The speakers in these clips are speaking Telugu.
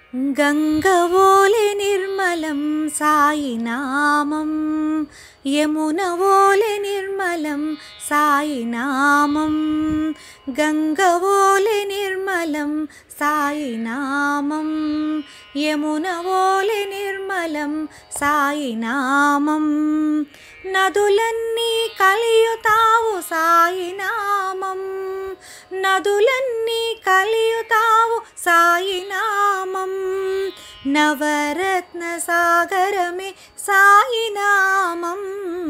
గంగవోలె నిర్మలం సాయినామం యమునవోలె నిర్మలం సాయినామం గంగవోలె నిర్మలం సాయినామం యమునవోలె నిర్మలం సాయినామం నదులన్నీ కలియుతావు సాయినామం నదులన్నీ కలియుతావు సాయినామం నవరత్న సాగరమే సాయినామం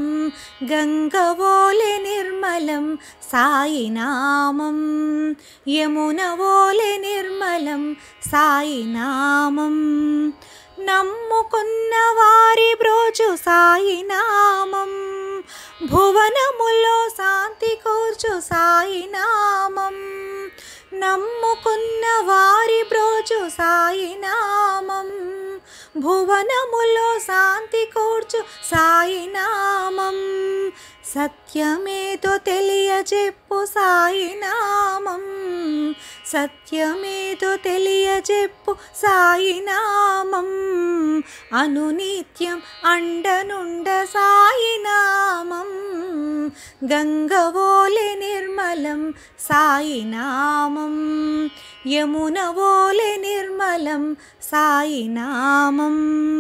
గంగవోలె నిర్మలం సాయినామం యమునవోలె నిర్మలం సాయినామం నమ్ముకున్న వారి బ్రోచు సాయినామం భువనములో శాంతి కూర్చు సాయినామం నమ్ముకున్న వారి బ్రోచు సాయినామం భువనములో శాంతి కూర్చు సాయినామం సత్యమేదో తెలియజెప్పు సాయినామం సత్యమేదో తెలియజెప్పు సాయినామం అనునిత్యం అండనుండ సాయినామం గంగవోలె నిర్మలం సాయినామం యమునవోలె నిర్మలం సాయినామం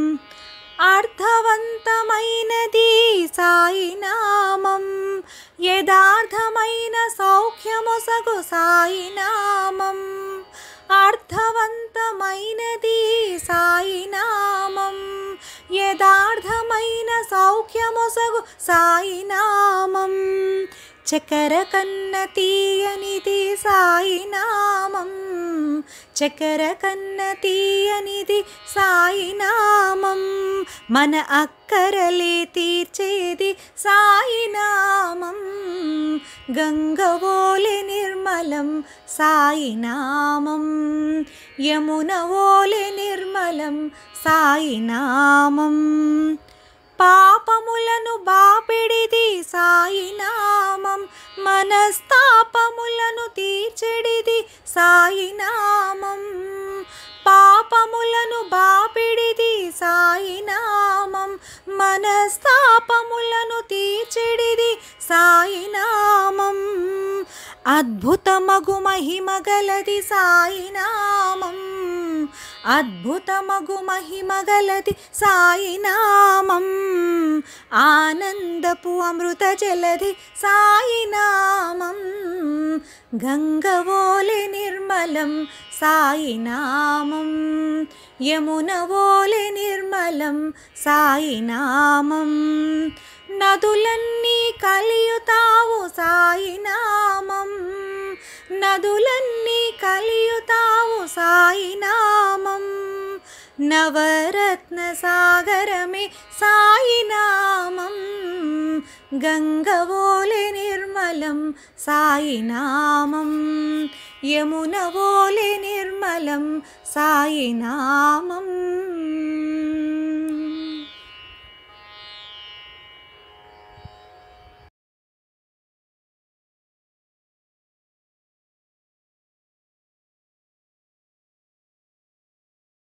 అర్థవంతమైనది సాయినామం యథార్థమైన సౌఖ్యమొసగు సాయినామం అర్థవంతమైనది సాయినామం యథార్థమైన సౌఖ్యమొసగు సాయినామం చక్కెర కన్న తీయనిది సాయినామం చక్కెర కన్న తీయనిది సాయినామం మన అక్కరలే తీర్చేది సాయినామం గంగవోలె నిర్మలం సాయినామం యమునవోలె నిర్మలం సాయినామం పాపములను బాపిడిది సాయినామం మనస్తాపములను తీర్చెడిది సాయినామం పాపములను బాపిడిది సాయినామం మనస్తాపములను తీర్చెడిది సాయినామం అద్భుతమగు మహిమ గలది సాయినామం అద్భుతమగు మహిమ గలది సాయినామం ఆనందపు అమృత జలది సాయినామం గంగవోలె నిర్మలం సాయినామం యమునవోలె నిర్మలం సాయినామం నదులన్నీ కలియుతావు సాయినామం నదులన్నీ కలియుతావు సాయినామం నవరత్న సాగరమే సాయినామం గంగవోలె నిర్మలం సాయినామం యమునవోలె నిర్మలం సాయినామం